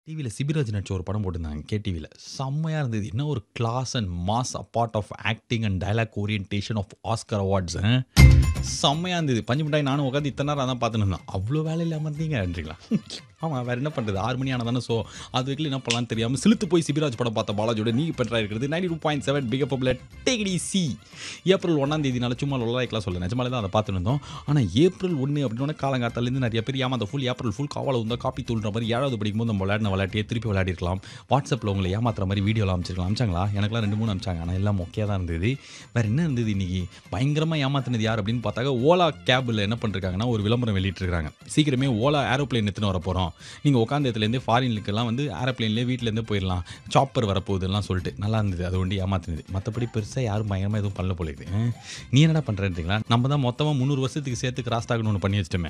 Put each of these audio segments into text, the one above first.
டிவியில சிபிராஜ் நடிச்ச ஒரு படம் போட்டிருந்தாங்க கேடிவில. செம்மையா இருந்தது. என்ன ஒரு class and mass apart of acting and dialogue orientation of Oscar awards uh. செம்மையா இருந்தது. பஞ்சு மிட்டாய் நானும் உட்காந்து இத்தன நேரம் அதான் பார்த்துன்னு இருந்தேன். "அவ்ளோ வேலை இல்லாம இருந்தீங்கன்றீங்களா?" ஆமா வேற என்ன பண்றது? 6 மணி ஆனா தானே ஷோ. அது வரைக்கும் என்ன பண்ணலாம்னு தெரியாம சிலுத்து போய் சிபிராஜ் படம் பார்த்த பாலாஜியோட நீங்க பெற்றா இருக்கிறது 92.7 பிக் எஃப்எம்ல டேக் இட் ஈஸி. ஏப்ரல் 1ஆம் தேதினால சும்மா லொல்லாய்க்கலாம் சொல்ல. நிஜமாலே தான் அதை பார்த்துன்னு இருந்தோம். ஆனா ஏப்ரல் 1 அப்படின்னோன காலங்காத்தாலேருந்து நிறைய பேர் ஏமாந்த ஃபுல் ஏப்ரல் ஃபுல் காவால உந்தா காப்பி தூள்ன்ற மாதிரி ஏழாவது படிக்கும்போது நம்ம விளையாடின விளையாட்டியே திருப்பி விளையாடிருக்கலாம். வாட்ஸ்அப்பில் உங்களை ஏமாத்துற மாதிரி வீடியோலாம் அனுப்பிச்சிருக்கலாம். அனுப்பிச்சாங்களா? எனக்கெல்லாம் 2, 3 அனுப்பிச்சாங்க. ஆனால் எல்லாம் மொக்கையா தான் இருந்தது. வேற என்ன இருந்தது இன்னைக்கு? பயங்கரமா ஏமாத்துனது யார் அப்படின்னு பார்த்தாக்க ஓலா கேப்ல என்ன பண்ணிருக்காங்கன்னா ஒரு விளம்பரம் வெளியிட்டிருக்காங்க. சீக்கிரமே ஓலா ஏரோப்ளேன் எடுத்துன்னு வர போறோம். நீங்க உட்காந்த இடத்துலேருந்தே ஃபாரின்லுக்கெல்லாம் வந்து ஏரோப்ளேன்லேயே வீட்டிலேருந்தே போயிடலாம். சாப்பர் வரப்போகுதுலாம் சொல்லிட்டு நல்லா இருந்தது. அது ஒண்டி ஏமாத்துனது. மற்றபடி பெருசா யாரும் பயங்கரமா எதுவும் பண்ணல போல இருக்குது. அ. நீ என்னடா பண்றேன்றீங்களா? நம்ம தான் மொத்தமா 300 வருஷத்துக்கு சேர்த்து கிராஸ் டாக்னு ஒண்ணு பண்ணி வச்சுட்டோமே.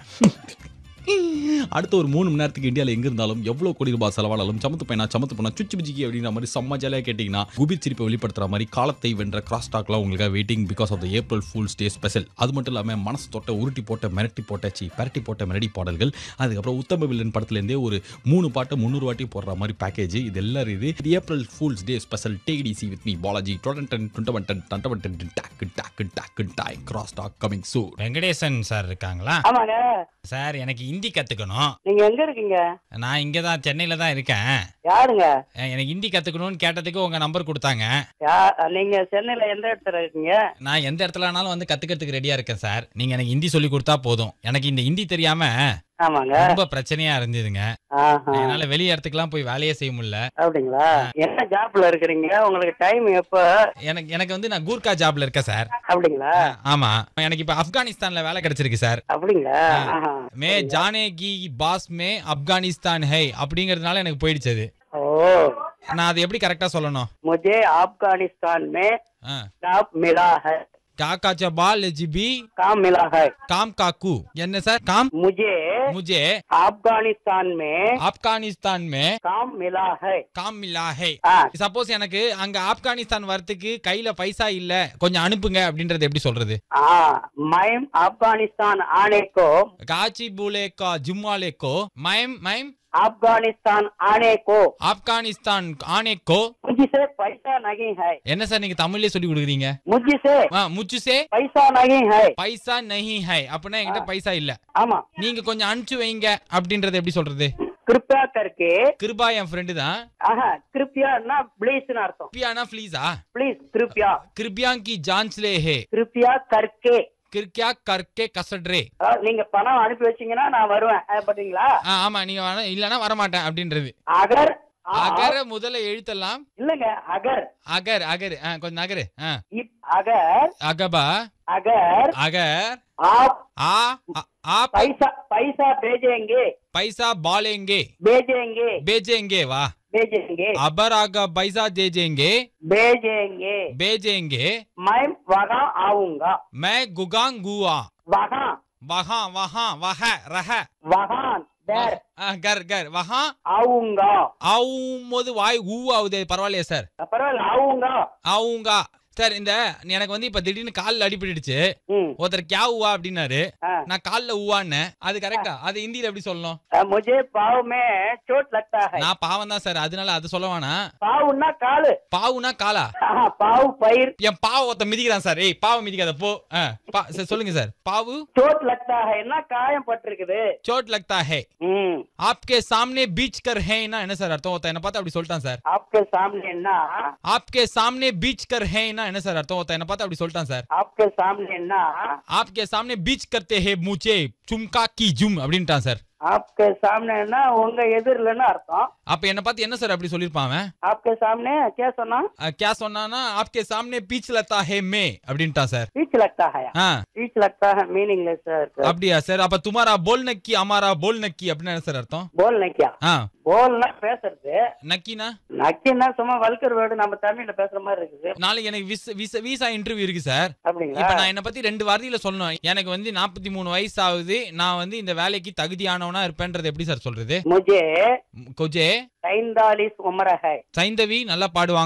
அடுத்த ஒரு 3 மணி நேரத்துக்கு இந்தியால எங்க இருந்தாலும் எவ்வளோ கோடி ரூபாய் செலவானாலும் சமத்து பையனா சமத்து பண்ணா சுச்சு பிஜிக்கி அப்படின்ற மாதிரி செம்ம ஜாலியாக கேட்டிங்கன்னா குபி சிரிப்பை வெளிப்படுத்துற மாதிரி காலத்தை வென்ற கிராஸ் டாக்லாம் உங்களுக்காக waiting because of the April fools day special அது மட்டும் இல்லாமல் மனசு தொட்ட உருட்டி போட்ட மிரட்டி போட்ட சி பரட்டி போட்ட மெலடி பாடல்கள் அதுக்கப்புறம் உத்தம வில்லன் படத்துலேருந்தே ஒரு மூணு பாட்டை முந்நூறு வாட்டி போடுற மாதிரி பேக்கேஜ் இது எல்லாரும் இது இது April fools day special take டிசி வித் மீ பாலாஜி டொடன் டன் டுண்டவன் டன் டண்டவன் டன் டாக்கு டாக்கு டாக்கு டாய் கிராஸ் டாக் கமிங் சூ வெங்கடேசன் சார் இருக்காங்களா ஆமாங்க சார் எனக்கு ஹிந்தி கத்துக்கணும் நீங்க எங்க இருக்கீங்க நான் இங்க தான் சென்னையில தான் இருக்கேன் யாருங்க அஹ் எனக்கு ஹிந்தி கத்துக்கணும்னு கேட்டதுக்கு உங்க நம்பர் கொடுத்தாங்க யா நீங்க சென்னையில எந்த இடத்துல இருக்கீங்க நான் எந்த இடத்துலனாலும் வந்து கத்துக்கிறதுக்கு ரெடியா இருக்கேன் சார் நீங்க எனக்கு ஹிந்தி சொல்லி கொடுத்தா போதும் எனக்கு இந்த ஹிந்தி தெரியாம ஆமாங்க ரொம்ப பிரச்சனையா இருந்ததுங்க ஆஹா. என்னால வெளி இடத்துக்குலாம் போய் வேலையே செய்ய முடியல அப்படிங்களா என்ன ஜாப்ல இருக்கிறீங்க உங்களுக்கு டைம் எப்ப எனக்கு எனக்கு வந்து நான் கூர்க்கா ஜாப்ல இருக்கேன் சார் அப்படிங்களா ஆமா எனக்கு இப்ப ஆப்கானிஸ்தான்ல வேலை கிடைச்சிருக்கு சார் அப்படிங்களா ஆஹா. மே ஜானே கி பாஸ் மே ஆப்கானிஸ்தான் ஹை அப்படிங்கறதுனால எனக்கு போயிடுச்சு அது ஓ நான் அது எப்படி கரெக்டா சொல்லணும் मुझे अफगानिस्तान में ஆ. काम मिला है காக்கா சபால் ஜிபி काम मिला है காம் காக்கு என்ன சார் காம் मुझे मुझे अफगानिस्तान में ஆப்கானிஸ்தான் மே काम मिला है காம் மிலா ஹை ஆ, சப்போஸ் எனக்கு அங்க ஆப்கானிஸ்தான் வரதுக்கு கையில பைசா இல்ல கொஞ்சம் அனுப்புங்க அப்படின்றது எப்படி சொல்றது हाँ मैं अफगानिस्तान आने को காச்சி பூலே கா ஜும்மாலே கோ மைம் மைம் अफगानिस्तान आने को ஆப்கானிஸ்தான் ஆனே கோ मुझसे पैसा नहीं है என்ன சார் நீங்க தமிழ்லயே சொல்லி கொடுக்குறீங்க मुझसे ஆ, முச்சுசே पैसा नहीं है பைசா நஹி ஹை அப்படின்னா என்கிட்ட பைசா இல்ல ஆமா நீங்க கொஞ்சம் அனுப்பிச்சு வைங்க அப்படின்றது எப்படி சொல்றது कृपया करके கிருபா என் ஃப்ரெண்டு தான் ஆஹா கிருப்பியான்னா ப்ளீஸ்னு அர்த்தம் கிருப்பியானா ப்ளீஸா ப்ளீஸ் கிருப்பியா கிருபியா கி ஜான்ச் லே ஹே கிருப்பியா கர்க்கே கிர்கியா கர்க்கே கசட்ரே அதாவது நீங்க பணம் அனுப்பி வச்சீங்கன்னா நான் வருவேன் அஹ், பாத்தீங்களா ஆ, ஆமா நீங்க வேணா இல்லனா வரமாட்டேன் அப்படின்றது அகர் ஆ, அகர முதல்ல எழுத்தெல்லாம் இல்லங்க அகர் அகர் அகர் ஆ, கொஞ்சம் நகரு ஆ. இப் அகர் அகபா अगर அகர் आप ஆ ஆ- ஆப் पैसा पैसा भेजेंगे பைசா பாலேங்கே भेजेंगे பேஜேங்கே வா भेजेंगे அபர் ஆக பைசா தேஜேங்கே भेजेंगे பேஜேங்கே मैं वहाँ आऊंगा மே குகாங் குவா वहाँ வஹா வஹா வஹ ரஹ वहाँ there ஆ, கர் கர் வஹா आऊंगा ஆவும் போது வாய் ஊ ஆகுது பரவாயில்லையா சார் பரவாயில்ல ஆவுங்கா ஆவுங்கா சார் இந்த எனக்கு வந்து இப்ப திடீர்னு கால்ல அடிபட்டுடுச்சு ம் ஒருத்தர் கியா ஊவா அப்படின்னாரு हाँ। நான் கால்ல ஊவான்னு அது கரெக்டா அது ஹிந்தியில எப்படி சொல்லணும் अ, मुझे पाव में चोट लगता है நான் பாவம் தான் சார் அதனால அது சொல்ல வேணாம் पावना काल பாவுனா காலா हाँ, पाव पैर என் பாவ ஒருத்த மிதிக்கிறான் சார் ஏய் பாவ மிதிக்காத போ ஆ, பா- சார் சொல்லுங்க சார் பாவு चोट लगता है என்ன காயம் பட்டிருக்குது சோட் லக்தா ஹே ம் ஆப்கே சாம்னே பீச் கர் ஹேனா என்ன சார் அர்த்தம் ஒருத்தன் என்ன பார்த்து அப்படி சொல்லிட்டான் சார் आपके सामने ना ஆப்கே சாம்னே பீச் கர் ஹேனா என்ன சார் அர்த்தம் ஒருத்தன் என்ன பார்த்து அப்படி சொல்லிட்டான் சார் आपके सामने ना ஆப்கே சாம்னே பீச் கர்த்தே ஹே மூச்சே சும்கா கி ஜும் அப்படின்ட்டான் சார் आपके सामने ना உங்க எதிரிலன்னு அர்த்தம் அப்ப என்ன பார்த்து என்ன சார் அப்படி சொல்லிருப்பான் அவன் आपके सामने क्या சொன்னா அஹ், क्या சொன்னானா ஆப்கே சாம்னே பீச் லத்தா ஹே மே அப்படின்ட்டான் சார் पीछ लगता है ஆ पीछ लगता है मीनिंगलेस सर அப்படியா சார் அப்ப துமாரா போல் நக்கி அமாரா போல் நக்கி அப்படின்னு என்ன சார் அர்த்தம் போல்னா क्या ஆ போல்னா பேசுறது நக்கினா நக்கின்னா சும்மா வல்கர் வேர்டு நம்ம தமிழ்ல பேசுற மாதிரி இருக்குது நாளைக்கு எனக்கு விச- விச வீசா இன்டர்வியூ இருக்கு சார் அப்படிங்களா இப்ப நான் என்ன பத்தி ரெண்டு வார்த்தையில சொல்லணும் எனக்கு வந்து நாற்பத்தி மூணு வயசு ஆகுது நான் வந்து இந்த வேலைக்கு தகுதியானவனா இருப்பேன்றது எப்படி சார் சொல்றது मुझे கொஜே पैंतालीस उम्र है சைந்தவி நல்லா பாடுவாங்க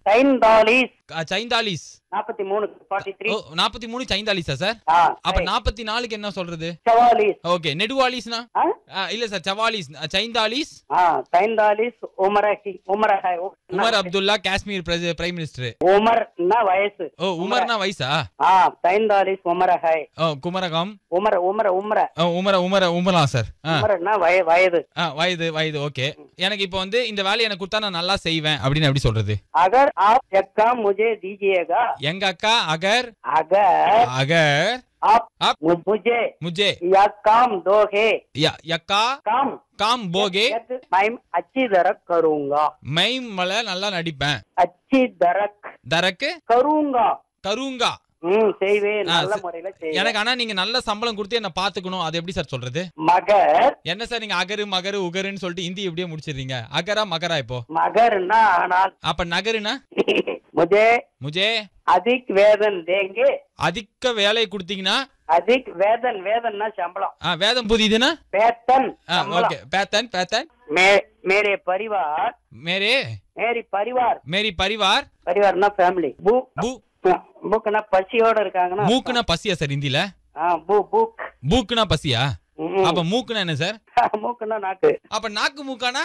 சைந்தாலிஸ் சைந்தாலிஸ் நாற்பத்தி மூணு ஃபார்ட்டி த்ரீ ஓ நாற்பத்தி மூணு சைந்தாலிஸா சார் ஆ அப்ப நாற்பத்தி நாலுக்கு என்ன சொல்றது சவாலிஸ் ஓகே நெடுவாலிஸ்னா ஆ? ஆ, இல்ல சார் சவாலிஸ் சைந்தாலிஸ் ஆ சைந்தாலிஸ் உமரஹி உமரஹாய் உமர் அப்துல்லா காஷ்மீர் பிரைம் மினிஸ்டர் உமர்னா வயசு ஓ உமர்னா வயசா ஆ சைந்தாலிஸ் உமரஹாய் ஓ குமரகம் உமர உமர உமர ஓ, உமர உமர உமரா சார் ஆ உமரன்னா வய வயது ஆ வயது வயது ஓகே எனக்கு இப்போ வந்து இந்த வேலையை எனக்கு கொடுத்தா நான் நல்லா செய்வேன் அப்படின்னு எப்படி சொல்றது अगर आप एक काम मुझे दीजिएगा எங்க அக்கா அகர் अगर அகர் आप आप- मु- मुझे முஜே यह काम दोगे ய- யக்கா काम காம் போகே यक मैं अच्छी दरक करूंगा மைம் மலை நல்லா நடிப்பேன் अच्छी दरक தரக்கு करूंगा கருங்கா ம் செய்வேன் ஆ, நல்ல ச- முறையில செய்வேன் எனக்கு ஆனா நீங்க நல்ல சம்பளம் கொடுத்து என்ன பாத்துக்கணும் அது எப்படி சார் சொல்றது मगर என்ன சார் நீங்க அகரு மகரு உகருன்னு சொல்லிட்டு ஹிந்தி எப்படியே முடிச்சிடுறீங்க அகரா மகரா இப்போ मगर ना ஆனால் அப்ப நகருனா मुझे முஜே अधिक वेतन देंगे அதிக வேலை கொடுத்தீங்கன்னா अधिक वेतन वेतन சம்பளம் ஆ, வேதம் புதிதுன்னா वेतन ஆ, சம்பளம் ஓகே பேத்தன் பேத்தன் मे- मेरे परिवार மேரே मेरी परिवार மேரி பரிவார் परिवारனா ஃபேமிலி புக் பூ புக்னா பசியோட இருக்காங்கன்னா மூக்குனா பசியா சார் ஹிந்தில ஆ பு புக் பூக்குனா பசியா ம். அப்ப மூக்குனா என்ன சார் மூக்குன்னா நாக்கு அப்ப நாக்கு மூக்கானா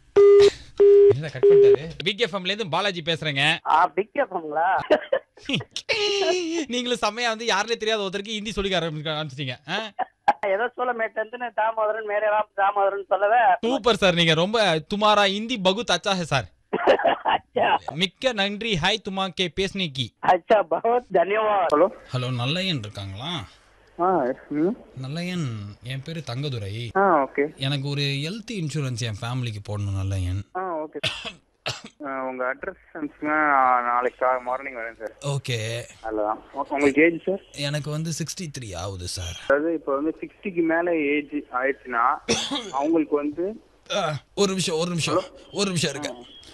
என்ன கட் பண்ணிட்டாரு பிக் எஃப்எம்ல இருந்து பாலாஜி பேசுறேங்க ஆ பிக் எஃப்எம்ங்களா நீங்களும் செம்மையா வந்து யாருனே தெரியாத ஒருத்தருக்கு ஹிந்தி சொல்லி ஆரம்பிக்க ஆரம்பிச்சிட்டீங்க ஏதோ சொல்ல மேட்டந்து தாமோதரன் மேரே ராம் தாமோதரன் சொல்லவே சூப்பர் சார் நீங்க ரொம்ப துமாரா ஹிந்தி பகுத் அச்சா है சார் अच्छा மிக்க நன்றி ஹாய் துமா கே பேஸ்னே கி अच्छा बहुत धन्यवाद हेलो ஹலோ நல்லையன் இருக்காங்களா ஆ எஸ் நீங்க நல்லையன் என் பேரு தங்கதுரை ஆ ஓகே எனக்கு ஒரு ஹெல்த் இன்சூரன்ஸ் என் ஃபேமிலிக்கு போடணும் நல்லையன் ஆ ஓகே உங்க அட்ரஸ் அனுப்பிச்சுங்க நாளைக்கு மார்னிங் வரேன் சார் ஓகே அதுதான் உங்களுக்கு ஏஜ் சார் எனக்கு வந்து சிக்ஸ்டி த்ரீ ஆகுது சார் அதாவது இப்போ வந்து சிக்ஸ்டிக்கு மேலே ஏஜ் ஆயிடுச்சுன்னா அவங்களுக்கு வந்து ஒரு நிமிஷம் ஒரு நிமிஷம் ஒரு நிமிஷம் இருக்க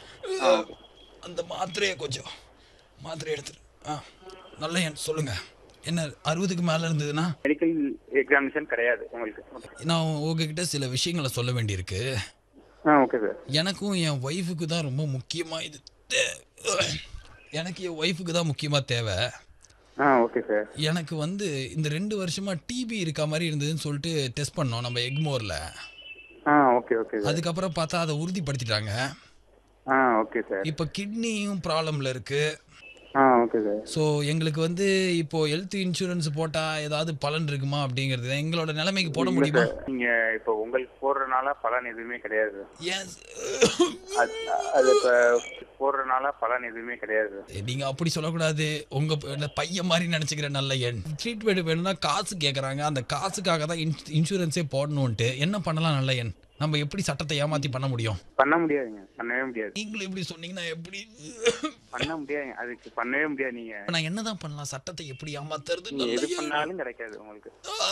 அந்த மாத்திரையை கொஞ்சம் மாத்திரை எடுத்துரு ஆ நல்லையன் சொல்லுங்க என்ன அறுபதுக்கு மேல இருந்ததுன்னா மெடிக்கல் எக்ஸாமினேஷன் கிடையாது உங்களுக்கு நான் உங்ககிட்ட சில விஷயங்களை சொல்ல வேண்டியிருக்கு ஆ ஓகே சார் எனக்கும் என் ஒய்ஃபுக்கு தான் ரொம்ப முக்கியமாக இது தே- எனக்கு என் ஒய்ஃபுக்கு தான் முக்கியமாக தேவை ஆ ஓகே சார் எனக்கு வந்து இந்த ரெண்டு வருஷமாக டிபி இருக்க மாதிரி இருந்ததுன்னு சொல்லிட்டு டெஸ்ட் பண்ணோம் நம்ம எக்மோரில் ஆ ஓகே ஓகே சார் அதுக்கப்புறம் பார்த்தா அதை உறுதிப்படுத்திட்டாங்க ஆ ஓகே சார் இப்போ கிட்னியும் ப்ராப்ளமில் இருக்குது ஆ ஓகே சார் ஸோ எங்களுக்கு வந்து இப்போ ஹெல்த் இன்சூரன்ஸ் போட்டால் ஏதாவது பலன் இருக்குமா அப்படிங்கிறது எங்களோட நிலைமைக்கு போட முடியுமா நீங்க இப்போ உங்களுக்கு போடுறதுனால பலன் எதுவுமே கிடையாது ஏன் அது அது இப்போ போடுறதுனால பலன் எதுவுமே கிடையாது நீங்க அப்படி சொல்லக்கூடாது உங்க ப- என்ன பையன் மாதிரி நினைச்சுக்கிற நல்ல எண் ட்ரீட்மெண்ட் வேணும்னா காசு கேக்குறாங்க அந்த காசுக்காக தான் இன்ஸ்- இன்சூரன்ஸே போடணும்ட்டு என்ன பண்ணலாம் நல்ல எண் நம்ம எப்படி சட்டத்தை ஏமாத்தி பண்ண முடியும் பண்ண முடியாதுங்க பண்ணவே முடியாது நீங்களும் இப்படி சொன்னீங்கன்னா எப்படி பண்ண முடியாதுங்க அதுக்கு பண்ணவே முடியாது நீங்க இப்ப நான் என்னதான் பண்ணலாம் சட்டத்தை எப்படி ஏமாத்துறது நீங்க எது நல்ல எண்? பண்ணாலும் கிடைக்காது உங்களுக்கு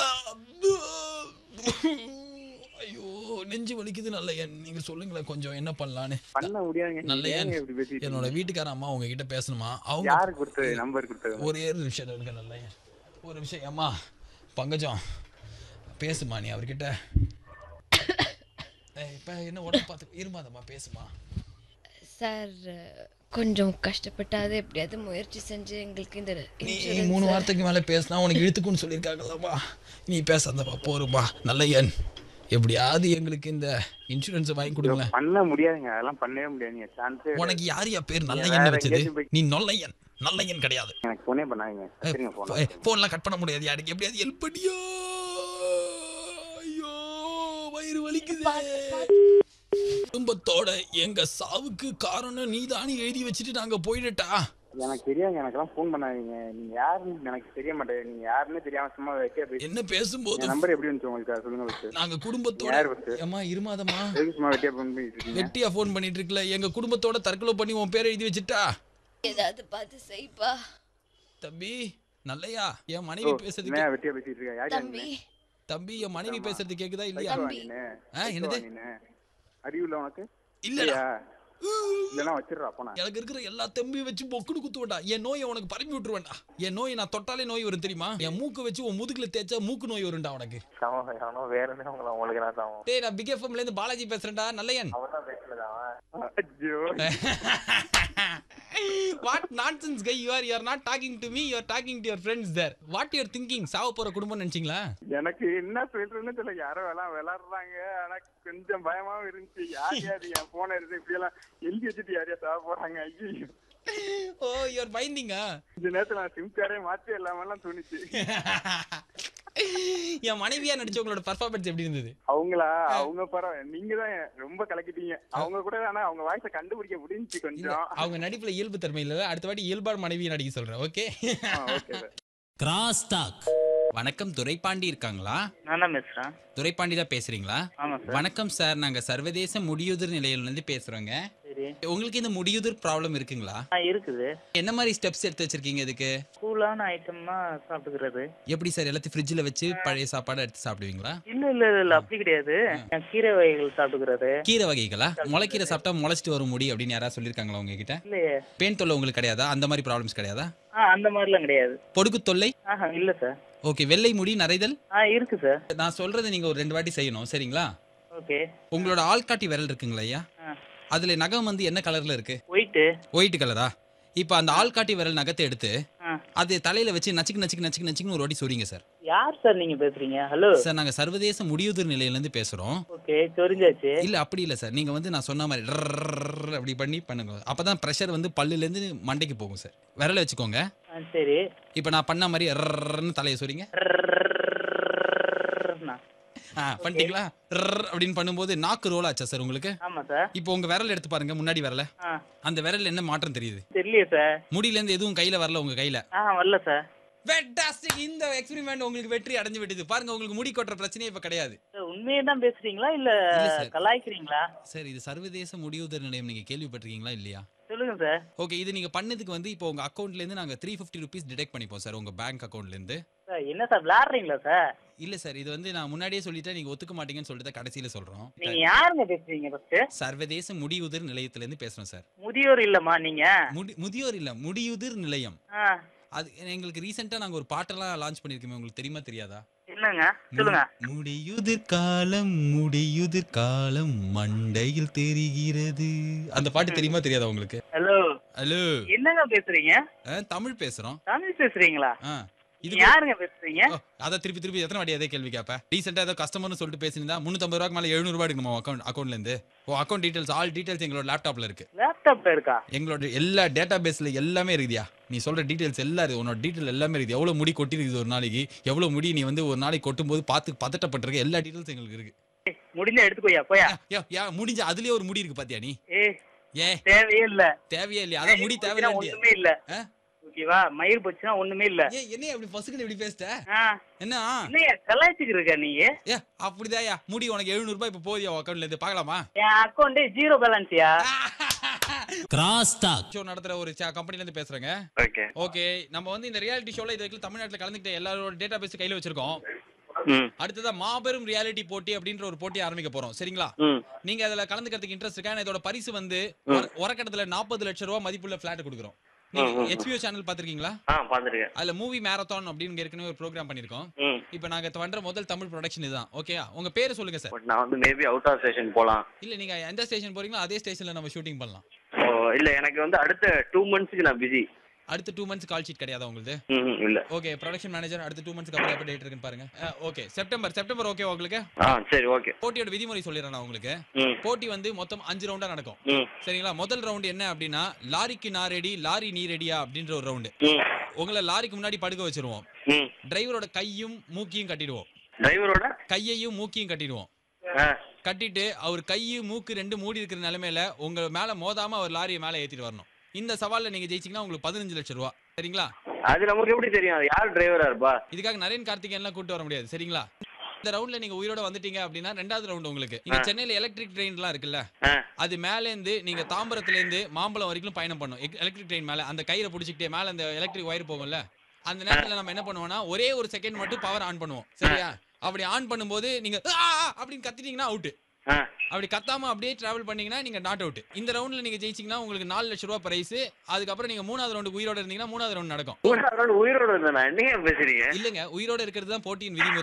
ஐயோ நெஞ்சு வலிக்குது நல்ல எண் நீங்க சொல்லுங்களேன் கொஞ்சம் என்ன பண்ணலான்னு பண்ண முடியாதுங்க நல்ல நீங்க எண் ஏங்க இப்படி பேசிட்டு என்னோட இருக்கீங்க? வீட்டுக்கார அம்மா உங்ககிட்ட பேசணுமா அவங்க யாரு கொடுத்தது நம்பர் கொடுத்தது ஒரே ஒரு நிமிஷம் இருக்க நல்ல ஒரு நிமிஷம் ஏம்மா பங்கஜம் பேசுமா நீ அவர்கிட்ட ஏய், இப்ப என்ன உடம்பு பார்த்து இருமாதம்மா பேசுமா சார் கொஞ்சம் கஷ்டப்பட்டாது எப்படியாவது முயற்சி செஞ்சு எங்களுக்கு இந்த நீ insurance- மூணு வாரத்துக்கு மேல பேசினா உனக்கு இழுத்துக்குன்னு சொல்லியிருக்காங்கல்லம்மா நீ பேசாதப்பா போருமா நல்ல எண் எப்படியாவது எங்களுக்கு இந்த இன்சூரன்ஸ் வாங்கி கொடுங்களேன் பண்ண முடியாதுங்க அதெல்லாம் பண்ணவே முடியாதுங்க சான்ஸே உனக்கு யார் யா பேர் நல்ல வேற எண் வச்சது எங்கேயாச்சும் போய்- நீ நொல்லையன் நல்லையன் கிடையாது எனக்கு போனே பண்ணாதீங்க வச்சிருங்க போன போன்லாம் கட் பண்ண முடியாது யாருக்கு எப்படியாவது ஹெல்ப் பண்ணியோ ஐயோ வயிறு வலிக்குது குடும்பத்தோட எங்க சாவுக்கு காரணம் நீ தானே எழுதி வச்சுட்டு நாங்க போயிடட்டா எனக்கு தெரியாதுங்க எனக்கெல்லாம் ஃபோன் பண்ணாதீங்க நீங்க யாருன்னு எனக்கு தெரிய மாட்டேங்குது நீங்க யாருன்னு தெரியாம சும்மா வைக்க பேசி என்ன பேசும்போது என் நம்பர் எப்படி வந்துச்சு உங்களுக்கு அதை சொல்லுங்க ஃபர்ஸ்ட் நாங்க குடும்பத்தோட யார் first? ஏமா இருமாதம்மா எதுக்கு சும்மா வெட்டியா ஃபோன் பண்ணிட்டு இருக்கீங்க வெட்டியா ஃபோன் பண்ணிட்டு இருக்கல எங்க குடும்பத்தோட தற்கொலை பண்ணி உன் பேரை எழுதி வச்சுட்டா ஏதாவது பார்த்து செய்ப்பா தம்பி நல்லையா என் மனைவி பேசுறது என்ன வெட்டியா பேசிட்டு இருக்க யார் தம்பி தம்பி என் மனைவி பேசுறது கேக்குதா இல்லையா தம்பி. ஆ, என்னது? அறிவு இல்ல உனக்கு இல்லடா இல்லையா இல்லைன்னா வச்சிடுறா போனா எனக்கு இருக்கிற எல்லா தெம்பையும் வச்சு பொக்குன்னு குத்துவேன்டா என் நோயை உனக்கு பரப்பி விட்டுருவேன்டா என் நோயை நான் தொட்டாலே நோய் வரும் தெரியுமா என் மூக்கு வச்சு உன் முதுகுல தேய்ச்சா மூக்கு நோய் வரும்டா உனக்கு சமம் அவனும் வேற என்ன உங்களை உங்களுக்கு என்ன சமம் டேய் நான் பிக் எஃப்எம்ல இருந்து பாலாஜி பேசுறேன்டா நல்லையன் அவன் தான் பேசுனதா ஐயோ வாட் நான்சென்ஸ் கை you are you are not talking to me you are talking to your friends there what you are thinking சாவ போற குடும்பம் நினைச்சீங்களா எனக்கு என்ன சொல்றதுன்னு தெரியல யாரோ எல்லாம் விளாடுறாங்க ஆனா கொஞ்சம் பயமாவும் இருந்துச்சு யார் யார் என் போன எடுத்து இப்படி எல்லாம் எழுதி வச்சுட்டு யாரையா சாக போறாங்க ஐயோ ஓ யூ ஆர் பைண்டிங்கா இந்த நேரத்துல நான் சிம் கார்டே மாத்தி இல்லாமலாம் தோணுச்சு என் மனைவியா நடிச்ச உங்களோட பர்ஃபார்மன்ஸ் எப்படி இருந்தது அவங்களா அவங்க பரவாயில்ல நீங்க தான் ரொம்ப கலக்கிட்டீங்க அவங்க கூட ஆனா அவங்க வாய்ஸ கண்டுபிடிக்க முடிஞ்சுச்சு இல்ல, கொஞ்சம் அவங்க நடிப்புல இயல்பு தன்மை இல்ல அடுத்த வாட்டி இயல்பான மனைவியை நடிக்க சொல்றேன் okay okay sir cross talk வணக்கம் துரைப்பாண்டி இருக்காங்களா நான் தான் பேசுறேன் துரைப்பாண்டி தான் பேசுறீங்களா ஆமா சார் வணக்கம் சார் நாங்க சர்வதேச முடியுதிர் நிலையில இருந்து பேசுறோங்க சரி உங்களுக்கு இந்த முடியுதிர் ப்ராப்ளம் இருக்குங்களா ஆ இருக்குது என்ன மாதிரி ஸ்டெப்ஸ் எடுத்து வச்சிருக்கீங்க இதுக்கு கூலான ஐட்டம்னா சாப்பிட்டுக்கிறது எப்படி சார் எல்லாத்தையும் ஃப்ரிட்ஜில் வச்சு பழைய சாப்பாடு எடுத்து சாப்பிடுவீங்களா இல்ல இல்ல இல்ல, இல்ல அப்படி கிடையாது கீரை வகைகள் சாப்பிட்டுக்கிறது கீரை வகைகளா முளைக்கீரை சாப்பிட்டா முளைச்சிட்டு வரும் முடி அப்படின்னு யாராவது சொல்லியிருக்காங்களா உங்ககிட்ட இல்லையே பேன் தொல்லை உங்களுக்கு கிடையாதா அந்த மாதிரி ப்ராப்ளம்ஸ் கிடையாதா ஆ அந்த மாதிரிலாம் கிடையாது பொடுகு தொல்லை ஆஹா இல்ல சார் ஓகே வெள்ளை முடி நரைதல் ஆ இருக்கு சார் நான் சொல்றதை நீங்க ஒரு ரெண்டு வாட்டி செய்யணும் சரிங்களா ஓகே உங்களோட ஆள்காட்டி விரல் இருக்குங்களா ஐயா ஆ அதுல நகம் வந்து என்ன கலர்ல இருக்கு ஒயிட்டு ஒயிட் கலரா இப்போ அந்த ஆள்காட்டி விரல் நகத்தை எடுத்து ஆ அது தலையில வச்சு நச்சுக்கு நச்சுக்கு நச்சுக்கு நச்சுக்குன்னு ஒரு வாட்டி சொல்றீங்க சார் யார் சார் நீங்க பேசுறீங்க ஹலோ சார் நாங்க சர்வதேச முடியுதிர் நிலையில இருந்து பேசுறோம் ஓகே தெரிஞ்சாச்சு இல்ல அப்படி இல்ல சார் நீங்க வந்து நான் சொன்ன மாதிரி ரர்ரர்ரர் அப்படி பண்ணி பண்ணுங்க அப்பதான் ப்ரெஷர் வந்து பல்லுல இருந்து மண்டைக்கு போகும் சார் விரல வச்சுக்கோங்க ஆ சரி இப்போ நான் பண்ண மாதிரி ரர்ரர்னு தலையை சொல்றீங்க ரர்ரர்ரர்னா. ஆ பண்ணிட்டீங்களா ரர் அப்படின்னு பண்ணும்போது நாக்கு ரோல் ஆச்சா சார் உங்களுக்கு ஆமா சார் இப்போ உங்க விரல் எடுத்து பாருங்க முன்னாடி விரல ஆ அந்த விரல் என்ன மாற்றம் தெரியுது தெரியலையே சார் முடியில இருந்து எதுவும் கையில வரல உங்க கையில ஆ வரல சார் ஃபேண்டாஸ்டிக் இந்த எக்ஸ்பெரிமெண்ட் உங்களுக்கு வெற்றி அடைஞ்சு விட்டது பாருங்க உங்களுக்கு முடி கொட்டுற பிரச்சனையே இப்ப கிடையாது சார், உண்மையே தான் பேசுறீங்களா இல்ல இல்ல சார். கலாய்க்கிறீங்களா சார் இது சர்வதேச முடிவுதர் நிலையம் நீங்க கேள்விப்பட்டிருக்கீங்களா இல்லையா சொல்லுங்க சார் ஓகே இது நீங்க பண்ணதுக்கு வந்து இப்போ உங்க அக்கௌண்ட்ல இருந்து நாங்க த்ரீ ஃபிஃப்டி ருபீஸ் டிடெக்ட் பண்ணிப்போம் சார் உங்க பேங்க் அக்கௌண்ட்ல இருந்து சார் என்ன சார் விளையாடுறீங்களா சார் இல்ல சார் இது வந்து நான் முன்னாடியே சொல்லிட்டேன் நீங்க ஒத்துக்க மாட்டீங்கன்னு சொல்லிட்டு தான் கடைசியில சொல்றோம் நீங்க யாருங்க பேசுறீங்க ஃபர்ஸ்ட் சர்வதேச முடியுதிர் நிலையத்துல இருந்து பேசுறோம் சார் முதியோர் இல்லம்மா நீங்க முடி முதியோர் இல்ல முடியுதிர் நிலையம் ஆ, அது எங்களுக்கு ரீசெண்டா நாங்க ஒரு பாட்டெல்லாம் லான்ச் பண்ணிருக்கோமே உங்களுக்கு தெரியுமா தெரியாதா என்னங்க சொல்லுங்க முடியுதிர் காலம் முடியுதிர் காலம் மண்டையில் தெரிகிறது அந்த பாட்டு தெரியுமா தெரியாதா உங்களுக்கு ஹலோ ஹலோ என்னங்க பேசுறீங்க தமிழ் பேசுறோம் தமிழ் பேசுறீங்களா ஆ இது நீங்க யாருங்க பேசுறீங்க ஓ, அதான் திருப்பி திருப்பி எத்தனை வாட்டி அதே கேள்வி கேப்ப ரீசெண்டா ஏதோ கஸ்டமர்னு சொல்லிட்டு பேசியிருந்தா முந்நூற்றம்பது ரூபாய்க்கு மேலே எழுநூறு ரூபாய் எடுக்கணும் அக்கௌண்ட் அக்கௌண்ட்ல இருந்து ஓ அக்கௌண்ட் டீடைல்ஸ் ஆல் டீடைல்ஸ் எங்களோட லேப்டாப்ல இருக்கு லேப்டாப்ல இருக்கா எங்களோட எல்லா டேட்டா பேஸ்ல எல்லாமே இருக்குதியா நீ சொல்ற டீடைல்ஸ் எல்லாம் இருக்கு உன்னோட டீடைல் எல்லாமே இருக்குது எவ்வளவு முடி கொட்டிருக்குது ஒரு நாளைக்கு எவ்வளவு முடி நீ வந்து ஒரு நாளைக்கு கொட்டும் போது பார்த்து பதட்டப்பட்டிருக்க எல்லா டீடைல்ஸ் எங்களுக்கு இருக்கு ஏய், முடிஞ்சா எடுத்துக்கோயா போயா யா, யா முடிஞ்ச அதுலயே ஒரு முடி இருக்கு பாத்தியா நீ ஏ ஏ தேவையே இல்ல தேவையே இல்லையா அதான் முடி போச்சுன்னா தேவையில்லை ஒண்ணுமே இல்ல ஆ? ஓகேவா மயிர் போச்சுன்னா ஒண்ணுமே இல்ல ஏ என்ன அப்படி பசுக்கு இப்படி பேசிட்ட ஆ, என்ன என்னய்யா கலாய்ச்சிட்டு இருக்க நீ ஏ அப்படிதாயா முடி உனக்கு எழுநூறு ரூபாய் இப்ப போதியா அக்கௌண்ட்ல இருந்து பார்க்கலாமா என் அக்கௌண்ட் ஜீரோ பேலன்ஸ்யா கிராஸ் டாக் ஷோ நடத்துற ஒரு கம்பெனில இருந்து பேசுறேங்க ஓகே ஓகே நம்ம வந்து இந்த ரியாலிட்டி ஷோல இது வரைக்கும் தமிழ்நாட்டுல கலந்துக்கிட்ட எல்லாரோட டேட்டா பேஸ் கையில வச்சிருக்கோம் ம் அடுத்ததா மாபெரும் ரியாலிட்டி போட்டி அப்படின்ற ஒரு போட்டி ஆரம்பிக்க போறோம் சரிங்களா ம் நீங்க அதுல கலந்துக்கிறதுக்கு இன்ட்ரெஸ்ட் இருக்கா ஏன்னா இதோட பரிசு வந்து உரக்கட்டத்துல நாற்பது லட்சம் ரூபாய் மதிப்புள்ள பிளாட் கொடுக்குறோம் நீங்க ஹெச்பிஓ சேனல் பாத்திருக்கீங்களா ஆ பார்த்துருக்கேன் அதுல மூவி மேரத்தான் அப்படின்னு ஏற்கனவே ஒரு ப்ரோக்ராம் பண்ணிருக்கோம் ம் இப்போ நாங்க பண்ற முதல் தமிழ் ப்ரொடக்ஷன் இதுதான் ஓகே உங்க பேரு சொல்லுங்க சார் பட் நான் வந்து மேபி அவுட் ஆஃப் ஸ்டேஷன் போகலாம் இல்ல நீங்க எந்த ஸ்டேஷன் போறீங்களோ அதே ஸ்டேஷன்ல நம்ம ஷூட்டிங் பண்ணலாம் ஓ இல்லை எனக்கு வந்து அடுத்த டூ மந்த்ஸ்க்கு நான் பிஸி அடுத்த டூ மந்த்ஸ் கால் ஷீட் கிடையாதா உங்களுக்கு ம் இல்லை ஓகே ப்ரொடக்ஷன் மேனேஜர் அடுத்த டூ மந்த்ஸ்க்கு அப்புறம் எப்போ டேட் இருக்குன்னு பாருங்க ஓகே செப்டம்பர் செப்டம்பர் ஓகே உங்களுக்கு ஆ சரி ஓகே போட்டியோட விதிமுறை சொல்லிடுறேன் நான் உங்களுக்கு ம் போட்டி வந்து மொத்தம் அஞ்சு ரவுண்டா நடக்கும் ம் சரிங்களா முதல் ரவுண்ட் என்ன அப்படின்னா லாரிக்கு நான் ரெடி லாரி நீ ரெடியா அப்படின்ற ஒரு ரவுண்டு ம் உங்களை லாரிக்கு முன்னாடி படுக்க வச்சிருவோம் ம் டிரைவரோட கையும் மூக்கியும் கட்டிடுவோம் டிரைவரோட கையையும் மூக்கியும் கட்டிடுவோம் ஆ கட்டிட்டு அவர் கை மூக்கு ரெண்டு மூடி இருக்கிற நிலைமையில உங்க மேல மோதாம அவர் லாரியை மேல ஏத்திட்டு வரணும் இந்த சவால்ல நீங்க ஜெயிச்சீங்கன்னா உங்களுக்கு பதினஞ்சு லட்சம் ரூபா சரிங்களா அது நமக்கு எப்படி தெரியும் அது யார் டிரைவரா இருப்பா இதுக்காக நரேன் கார்த்திகேயன்லாம் கூட்டு வர முடியாது சரிங்களா இந்த ரவுண்ட்ல நீங்க உயிரோட வந்துட்டீங்க அப்படின்னா ரெண்டாவது ரவுண்ட் உங்களுக்கு நீங்க சென்னையில எலக்ட்ரிக் ட்ரெயின்லாம் இருக்குல்ல ஆ அது மேல இருந்து நீங்க தாம்பரத்துல இருந்து மாம்பழம் வரைக்கும் பயணம் பண்ணும் எலக்ட்ரிக் ட்ரெயின் மேல அந்த கயிறை பிடிச்சிக்கிட்டே மேல அந்த எலக்ட்ரிக் ஒயர் போகும்ல அந்த நேரத்துல நம்ம என்ன பண்ணுவோம்னா ஒரே ஒரு செகண்ட் மட்டும் பவர் ஆன் பண்ணுவோம் சரியா அப்படி ஆன் பண்ணும்போது நீங்க "ஆ, ஆ" அப்படின்னு கத்திட்டீங்கன்னா அவுட் ஆ அப்படி கத்தாம அப்படியே டிராவல் பண்ணீங்கன்னா நீங்க நாட் அவுட் இந்த ரவுண்ட்ல நீங்க ஜெயிச்சீங்கன்னா உங்களுக்கு நாலு லட்சம் ரூபாய் பிரைஸ் அதுக்கப்புறம் நீங்க மூணாவது ரவுண்டு உயிரோட இருந்தீங்கன்னா மூணாவது ரவுண்ட் நடக்கும் மூணாவது round உயிரோட இருந்தேன் நான் என்னங்க பேசுறீங்க இல்லங்க உயிரோட இருக்கிறது தான் போட்டியின் விதிமுறையே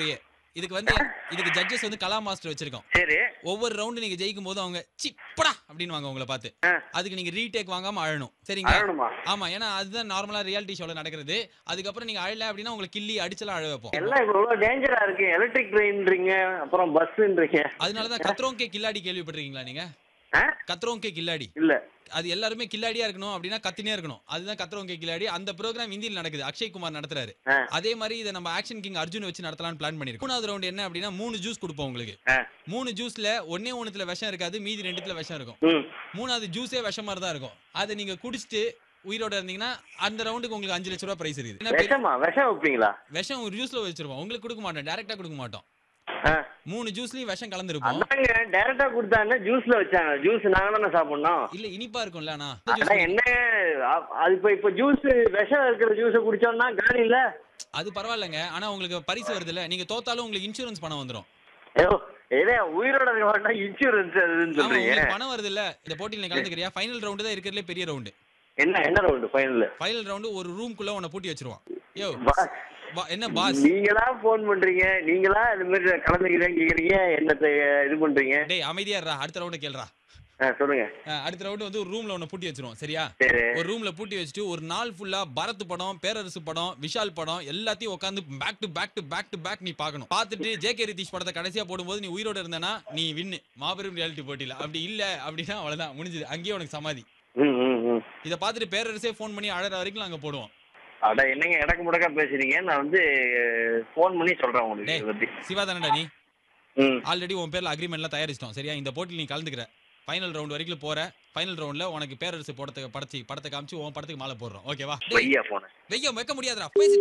இதுக்கு வந்து இதுக்கு ஜட்ஜஸ் வந்து கலா மாஸ்டர் வச்சிருக்கோம் சரி ஒவ்வொரு ரவுண்டு நீங்க ஜெயிக்கும் போது அவங்க சிப்படா அப்படின்னு வாங்க உங்களை பார்த்து ஆ. அதுக்கு நீங்க ரீடேக் வாங்காம அழணும் சரிங்களா அழணுமா ஆமா ஏன்னா அதுதான் நார்மலா ரியாலிட்டி ஷோல நடக்கிறது அதுக்கப்புறம் நீங்க அழல அப்படின்னா உங்களை கிள்ளி அடிச்சலாம் அழ வைப்போம் எல்லாம் இப்ப இவ்வளவு டேஞ்சரா இருக்கு எலக்ட்ரிக் ட்ரெயின்றீங்க அப்புறம் பஸ்ன்றீங்க அதனாலதான் கத்ரோங்கே கில்லாடி கேள்விப்பட்டிருக்கீங்களா நீங்க ஆ? கத்ரோங்கே கில்லாடி இல்ல அது எல்லாருமே கில்லாடியா இருக்கணும் அப்படின்னா கத்தினே இருக்கணும் அதுதான் கத்ரோங்கே கில்லாடி அந்த ப்ரோக்ராம் இந்தியில் நடக்குது அக்ஷய் குமார் நடத்துறாரு ஆ. அதே மாதிரி இதை நம்ம ஆக்ஷன் கிங் அர்ஜுன் வச்சு நடத்தலாம்னு பிளான் பண்ணிருக்கோம் மூணாவது ரவுண்ட் என்ன அப்படின்னா மூணு ஜூஸ் கொடுப்போம் உங்களுக்கு ஆ. மூணு ஜூஸ்ல ஒன்னே ஒண்ணுத்துல விஷம் இருக்காது மீதி ரெண்டுத்துல விஷம் இருக்கும் ம் மூணாவது ஜூஸே விஷம் மாதிரி தான் இருக்கும் அதை நீங்க குடிச்சிட்டு உயிரோட இருந்தீங்கன்னா அந்த ரவுண்டுக்கு உங்களுக்கு அஞ்சு லட்ச ரூபாய் பிரைஸ் இருக்குது ஏன்னா பெரிய- விஷமா விஷம் வைப்பீங்களா விஷம் ஒரு ஜூஸ்ல வச்சிருப்போம் உங்களுக்கு கொடுக்க மாட்டோம் டைரக்டா கொடுக்க மாட்டோம் ஆ. மூணு ஜூஸ்லயும் விஷம் கலந்துருப்போம் அதாங்க டைரக்டா கொடுத்தாங்க ஜூஸ்ல வச்சாங்க ஜூஸ் நாங்க தானே சாப்பிடணும் இல்ல இனிப்பா இருக்கும்ல ஆனா அதான் என்ன அ- அது இப்ப இப்ப ஜூஸ் விஷம் இருக்கிற ஜூஸ குடிச்சோம்னா காலி இல்ல அது பரவாயில்லைங்க ஆனா உங்களுக்கு பரிசு வருதுல்ல நீங்க தோத்தாலும் உங்களுக்கு இன்சூரன்ஸ் பணம் வந்துரும் ஐயோ ஏதே உயிரோட இருக்க வேண்டாம் இன்சூரன்ஸ் அதுன்னு ஆமா சொல்றீங்க உங்களுக்கு பணம் வருது இல்ல இந்த போட்டியில் நீ கலந்துக்கிறியா ஃபைனல் ரவுண்டு தான் இருக்கிறதுலே பெரிய ரவுண்டு என்ன என்ன ரவுண்டு ஃபைனல் ஃபைனல் ரவுண்டு ஒரு ரூம்குள்ள உன்னை பூட்டி வச்சிருவான் யோ பாஸ் வா- என்ன பாஸ் நீங்களா போன் பண்றீங்க நீங்களா இது மாதிரி கலந்துக்கிறேன் கேக்குறீங்க என்னத்தை இது பண்றீங்க டேய் அமைதியா இருடா அடுத்த ரவுண்டு கேளுடா ஆ, சொல்லுங்க அஹ் அடுத்த ரவுண்டு வந்து ஒரு ரூம்ல உன்னை பூட்டி வச்சிருவோம் சரியா சரி ஒரு ரூம்ல பூட்டி வச்சுட்டு ஒரு நாள் ஃபுல்லா பரத் படம் பேரரசு படம் விஷால் படம் எல்லாத்தையும் உட்காந்து back to back to back to back நீ பார்க்கணும் பார்த்துட்டு ஜே கே ரிதீஷ் படத்தை கடைசியா போடும்போது நீ உயிரோட இருந்தனா நீ வின்னு மாபெரும் ரியாலிட்டி போட்டியில அப்படி இல்ல அப்படின்னா அவ்வளவுதான் முடிஞ்சது அங்கேயே உனக்கு சமாதி ம் ம் ம் இதை பார்த்துட்டு பேரரசே ஃபோன் பண்ணி அழற வரைக்கும் நாங்க போடுவோம் அட என்னங்க இடக்கு முடக்கா பேசுறீங்க நான் வந்து ஃபோன் பண்ணி சொல்றேன் உங்களுக்கு டேய். இதை பத்தி சிவா தானடா நீ ம் ஆல்ரெடி உன் பேர்ல அக்ரிமெண்ட்லாம் தயாரிச்சிட்டோம் சரியா இந்த போட்டியில் நீ கலந்துக்கிற ஃபைனல் ரவுண்ட் வரைக்கும் போற ஃபைனல் ரவுண்ட்ல உனக்கு பேரரசு படத்தை படச்சி படத்தை காமிச்சு உன் படத்துக்கு மாலை போடுறோம் ஓகேவா வையா போன வெய்ய வைக்க முடியாதுடா பேசி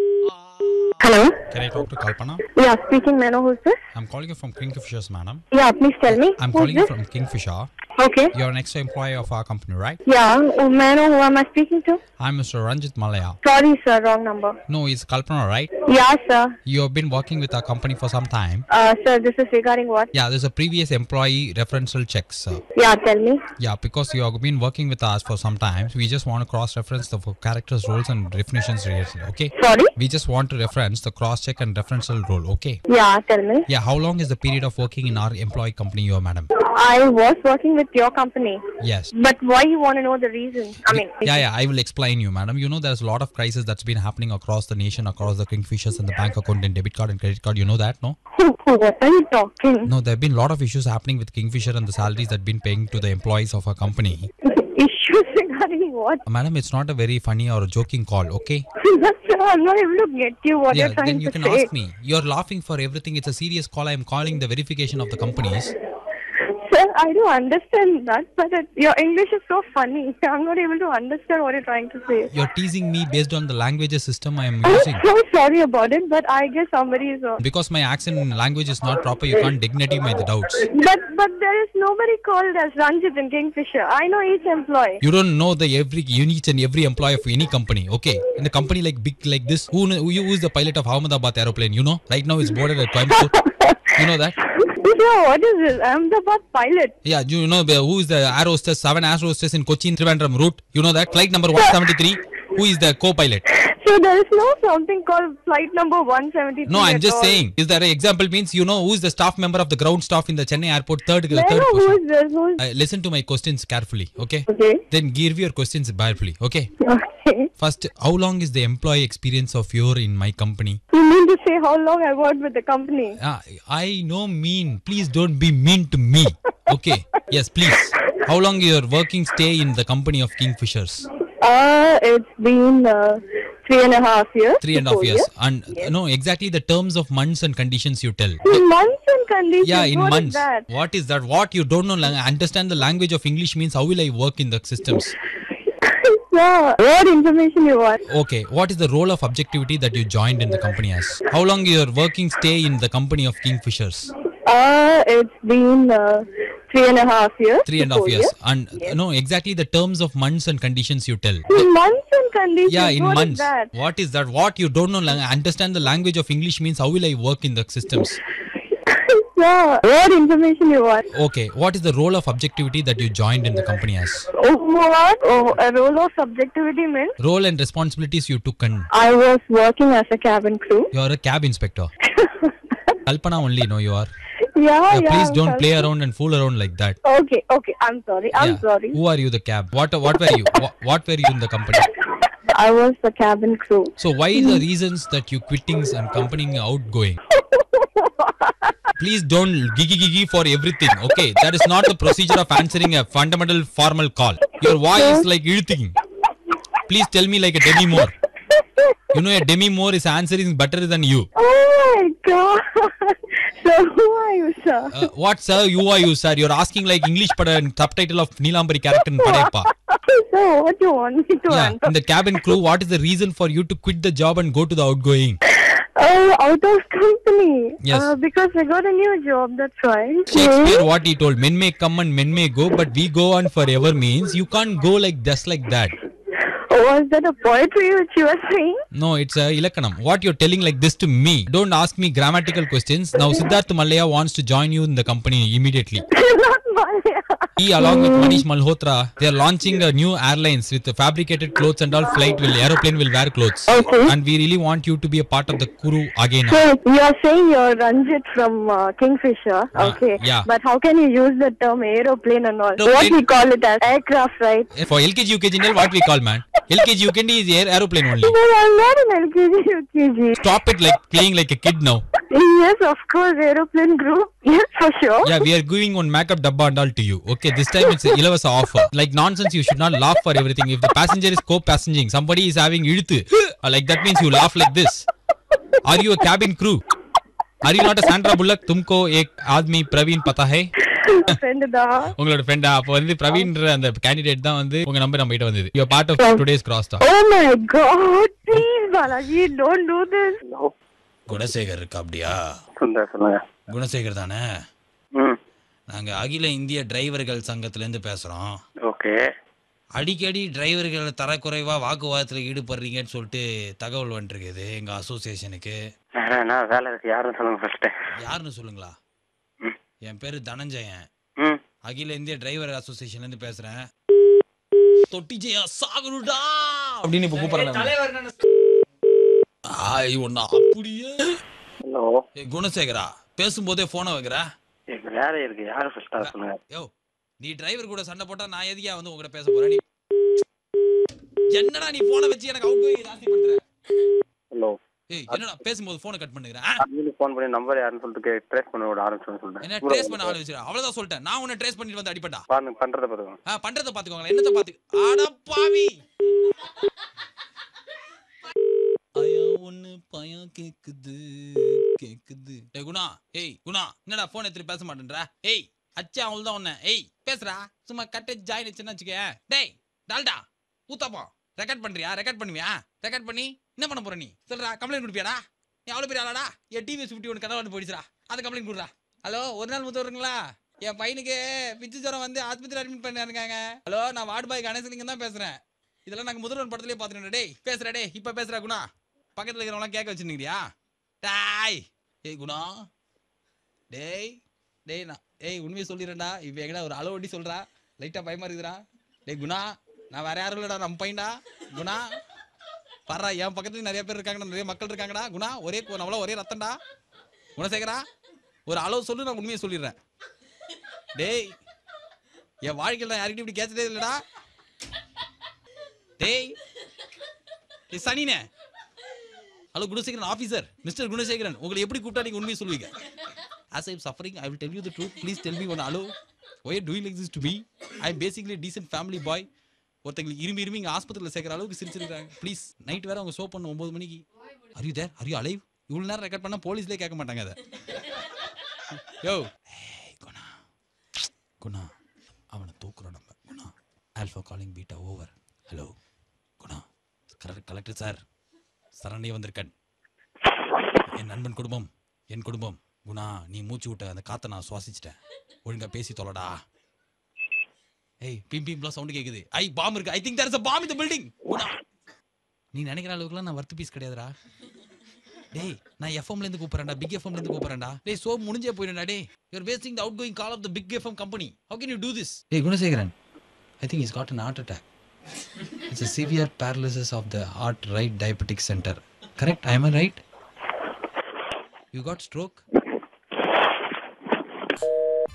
Hello. Can I talk to Kalpana? Yeah, speaking. May I know who's this? I'm calling you from Kingfishers, madam. Yeah, please tell me. I'm who's calling you this? from Kingfisher. Okay. You're an ex-employee of our company, right? Yeah. oh, May I know who am I speaking to? I'm Mr. Ranjit Malaya. Sorry, sir. Wrong number. No, it's Kalpana, right? Yeah, sir. You have been working with our company for some time. Uh, sir, this is regarding what? Yeah, there's a previous employee referential check, sir. Yeah, tell me. Yeah, because you have been working with us for some time, we just want to cross-reference the characters, roles, and definitions related. Okay? Sorry. We just want to reference the cross-check and referential role. Okay? Yeah, tell me. Yeah. How long is the period of working in our employee company, you are, madam? I was working with your company, Yes. but why you want to know the reason? I mean, Yeah, yeah, I will explain you, madam. You know, there's a lot of crisis that's been happening across the nation, across the Kingfishers and the bank account and debit card and credit card. You know that, no? what are you talking? No, there have been a lot of issues happening with Kingfisher and the salaries that been paying to the employees of our company. Issues regarding what? Madam, it's not a very funny or a joking call, okay? sir, I'm not able to get you what yeah, you're trying then you to can say. ask me. You're laughing for everything. It's a serious call. I'm calling the verification of the companies. Sir, I do understand that, but it, your English is so funny. I'm not able to understand what you're trying to say. You're teasing me based on the languages system I am I'm using. so sorry about it, but I guess somebody is wrong. Because my accent and language is not proper, you can't dignity my doubts. But but there is nobody called as Ranjit in Kingfisher. I know each employee. You don't know the every each and every employee of any company, okay? In a company like big like this, who kn- who is the pilot of Ahmedabad aeroplane? You know, right now it's boarded at Coimbatore. you know that? Sir, what is this? I'm the bus pilot. Yeah, you know the- who is the air hostess? Seven air hostess in Cochin Trivandrum route. You know that flight number 173. Who is the co-pilot? So there is no something called flight number 173. No, I'm at just all. saying. Is there an example means you know who is the staff member of the ground staff in the Chennai airport? Third, May I third know who question. is this? Who is Uh, listen to my questions carefully, okay? Okay. Then give your questions carefully, okay? Okay. First, how long is the employee experience of your in my company? You mean to say how long I worked with the company? Ah, I know mean. Please don't be mean to me. Okay. Yes, please. How long your working stay in the company of Kingfishers? Uh, it's been uh, three and a half years. Three and a to half four years. And no, exactly the terms of months and conditions you tell. In months and conditions. Yeah, in what is months. that? What is that? What you don't know? lang- Understand the language of English means how will I work in the systems? Sir, what information you want? Okay. What is the role of objectivity that you joined in the company as? How long your working stay in the company of Kingfishers? Uh, it's been uh, three and a half years. Three and a to half four years. And no, exactly the terms of months and conditions you tell. In months and conditions. Yeah, in what is months. that? What is that? What you don't know? lang- Understand the language of English means how will I work in the systems? Sir, what information you want? Okay. What is the role of objectivity that you joined in the company as? Oh, what? Oh, a role of subjectivity means Role and responsibilities you took and I was working as a cabin crew. you're a cab inspector. Kalpana only, no, you are. Yeah, Yeah, yeah. please I'm don't sorry. play around and fool around like that. Okay, okay. I'm sorry. I'm Yeah. sorry. Who are you, the cab? What what were you? What, what were you in the company? I was the cabin crew. So why the reasons that you quittings and company outgoing? Please don't gigi gigi for everything. Okay, that is not the procedure of answering a fundamental formal call. Your voice is like iழுத்தீங்க. Please tell me like a demi more. You know a demi more is answering better than you. Oh my god. so who are you, sir? Uh, what sir? You are you sir? You're asking like English pada subtitle of Neelambari character in Padayappa. so what do you want me to Yeah, answer? in the cabin crew, what is the reason for you to quit the job and go to the outgoing? Oh, out of company. Yes. Uh, because I got a new job. That's right. Shakespeare, what he told, men may come and men may go, but we go on forever means you can't go like just like that. Oh, was that a poetry which you were saying? No, it's a ilakkanam. What you're telling like this to me. Don't ask me grammatical questions. Now Siddharth Mallaya wants to join you in the company immediately. Not Maya. He along with Manish Malhotra, they are launching a new airlines with the fabricated clothes and all flight will aeroplane will wear clothes. Okay. And we really want you to be a part of the crew again. So you are saying you're Ranjit from uh, Kingfisher, Uh, okay? yeah. But how can you use the term aeroplane and all? Aeroplane- What we call it as aircraft, right? For LKG UKG, nil, what we call man? LKG UKG is air aeroplane only. But I'm not an LKG, UKG. Stop it like playing like a kid now. Yes, of course, aeroplane group. Yes, for sure. Yeah, we are giving one makeup dabba and all to you. Okay, this time it's a ilavasa offer. Like nonsense, you should not laugh for everything. If the passenger is co-passengering, somebody is having iluthu, uh, like that means you laugh like this. Are you a cabin crew? Are you not a Sandra Bullock? तुमको एक आदमी प्रवीण पता है Friend da. உங்களோட ஃப்ரெண்டா அப்போ வந்து பிரவீன்ற அந்த கேண்டிடேட் தான் வந்து உங்க நம்பர் நம்ம கிட்ட வந்தது you part of today's cross talk Oh my god, please Balaji, don't do this. Gunasekar இருக்கா அப்படியா சொல்லுங்க சொல்லுங்க குணசேகர் தானே ம் நாங்க அகில இந்திய டிரைவர்கள் சங்கத்துல இருந்து பேசுறோம் ஓகே அடிக்கடி டிரைவர்கள் தரக்குறைவா வாக்குவாதத்துல ஈடுபடுறீங்கன்னு சொல்லிட்டு தகவல் வந்துருக்குது எங்க அசோசியேஷனுக்கு என்ன வேலை இருக்கு யாருன்னு சொல்லுங்க ஃபர்ஸ்ட் யாருன்னு சொல்லுங்களா ம். என் பேரு தனஞ்சயன் ம் அகில இந்திய டிரைவர் அசோசியேஷன்ல இருந்து பேசுறேன் தொட்டிஜயா சாகுருடா அப்படின்னு இப்ப கூப்பிடுறேன் ஆய் ஒண்ணா அப்படியே ஹலோ ஏய், குணசேகரா பேசும்போதே போனை வைக்கிற எனக்கு வேலை இருக்கு யாரு ஃபர்ஸ்டா சொல்லுங்க யோ நீ டிரைவர் கூட சண்டை போட்டா நான் எதுக்கே வந்து உங்ககிட்ட பேச போறேன் நீ என்னடா நீ போனை வச்சு எனக்கு அவுட் கோயிங் ஜாஸ்தி பண்ற ஹலோ ஏய் என்னடா பேசும்போது போனை கட் பண்ணுகிறேன் அதுக்கு ஃபோன் பண்ணி நம்பர் யாருன்னு சொல்லிட்டு ட்ரேஸ் பண்ண விட ஆரம்பிச்சோன்னு என்ன சொல்லிட்டேன் ட்ரேஸ் பண்ண ஆளு வச்சிரு அவ்வளவுதான் சொல்லிட்டேன் நான் உன்னை ட்ரேஸ் பண்ணிட்டு வந்து அடிப்பட்டா பாருங்க பண்றத பாத்துக்கோங்க ஆ பண்றத பாத்துக்கோங்களேன் என்னத்த பாத்து அட பாவி ஐயா ஒண்ணு பயம் கேக்குது கேக்குது ஏய் குணா ஏய் குணா என்னடா போன் எடுத்துட்டு பேச மாட்டேன்றா ஏய் அச்சா அவள் தான் உன்ன ஏய் பேசுறா சும்மா கட்ட ஜாயின் வச்சுன்னு வச்சுக்க டேய் டால்டா ஊத்தாப்பம் ரெக்கார்ட் பண்றியா ரெக்கார்ட் பண்ணுவியா ரெக்கார்ட் பண்ணி என்ன பண்ண போற நீ சொல்றா கம்ப்ளைண்ட் கொடுப்பியாடா நீ அவ்வளவு பெரிய ஆளாடா என் டிவிஎஸ் ஃபிஃப்டி ஒன்று கதை வந்து போயிடுச்சுடா அதை கம்ப்ளைண்ட் கொடுறா ஹலோ ஒரு நாள் முத்து வருங்களா என் பையனுக்கு பிச்சு ஜுரம் வந்து ஆஸ்பத்திரி அட்மிட் பண்ணிருக்காங்க ஹலோ நான் வார்டு பாய் கணேசலிங்கம் தான் பேசுறேன் இதெல்லாம் நாங்க முதல்வன் படத்துலயே பாத்துட்டோம் டேய் பேசுறா டேய் இப்ப பேசுறா குணா பக்கத்துல இருக்கிறவங்களாம் கேட்க வச்சுருக்கியா டாய் ஏய் குணா டேய் டேய் நான் ஏய் உண்மையை சொல்லிடுறேன்டா இப்போ எங்கடா ஒரு அளவு வண்டி சொல்றா லைட்டா பயமா இருக்குதுடா டேய் குணா நான் வேற யாரும் இல்லடா நம்ம பையன்டா குணா பாரா என் பக்கத்துல நிறைய பேர் இருக்காங்கடா நிறைய மக்கள் இருக்காங்கடா குணா ஒரே நம்மள ஒரே ரத்தம்டா குணசேகரா ஒரு அளவு சொல்லு நான் உண்மையை சொல்லிடுறேன் டேய் என் வாழ்க்கையில் நான் யார்கிட்டயும் இப்படி கேட்டதே இல்லடா டேய் டேய் சனினே hello Gunasekaran officer mister Gunasekaran உங்களை எப்படி கூப்பிட்டா நீங்க உண்மையை சொல்லுவீங்க as i am suffering i will tell you the truth please tell me one hello why are you doing like this to me i am basically a decent family boy ஒருத்தங்களுக்கு இரும்பி இரும்பி இங்கே ஆஸ்பத்திரியில் சேர்க்குற அளவுக்கு சிரிச்சிருக்காங்க ப்ளீஸ் நைட் வேற அவங்க show பண்ண ஒம்பது மணிக்கு அரியூ தேர் அரியூ அலைவ் இவ்வளோ நேரம் ரெக்கார்ட் பண்ணால் போலீஸ்லேயே கேட்க மாட்டாங்க அதை யோ ஏய் குணா குணா அவனை தூக்குறோம் நம்ம Guna alpha calling beta over hello Guna correct collector sir சரண்டே வந்திருக்கேன் என் நண்பன் குடும்பம் என் குடும்பம் குணா நீ மூச்சு விட்ட அந்த காத்தை நான் சுவாசிச்சிட்டேன் ஒழுங்கா பேசி தொலைடா ஏய் பிம் பிம்லாம் சவுண்ட் கேக்குது ஐ பாம் இருக்கு I think there is a bomb in the building Guna நீ நினைக்கிற அளவுக்குலாம் நான் வர்த்து பீஸ் கிடையாதுடா டேய் நான் எஃப்எம்ல இருந்து கூப்பிடுறேன்டா பிக் எஃப்எம்ல இருந்து கூப்பிடுறேன்டா டேய் சோ முடிஞ்சே போயிடும்டா டேய் you are wasting the outgoing call of the Big FM company how can you do this டேய் Gunasekaran I think is got an heart attack it's a severe paralysis of the heart right diabetic center correct am i right you got stroke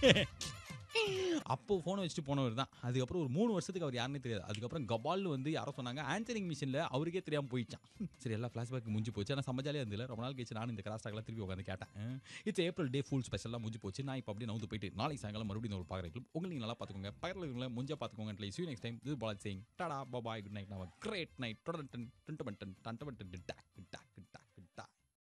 அப்போ ஃபோனை வச்சுட்டு போனவர் தான் அதுக்கப்புறம் ஒரு மூணு வருஷத்துக்கு அவர் யாருன்னே தெரியாது அதுக்கப்புறம் கபால்னு வந்து யாரோ சொன்னாங்க ஆன்சரிங் மிஷினில் அவருக்கே தெரியாமல் போயிடுச்சான் சரி எல்லாம் ஃப்ளாஷ்பேக் முடிஞ்சு போச்சு ஆனால் சமஜாலியாக இருந்தில்ல ரொம்ப நாள் கழிச்சு நானும் இந்த கிராஸ்டாக்லாம் திருப்பி உட்காந்து கேட்டேன் இட்ஸ் ஏப்ரல் டே ஃபுல் ஸ்பெஷலாக முடிஞ்சு போச்சு நான் இப்போ அப்படியே நவுந்து போயிட்டு நாளைக்கு சாயங்காலம் மறுபடியும் ஒரு பார்க்குறேன் உங்களுக்கு நீங்கள் நல்லா பார்த்துக்கோங்க பக்கத்தில் இருக்கவங்கள முடிஞ்சா பார்த்துக்கோங்க யூ நெக்ஸ்ட் டைம் இது Bala Singh tata bye bye good night நான் கிரேட் நைட் டொடன் டன் டன் டன் டன் டன் டன் டன்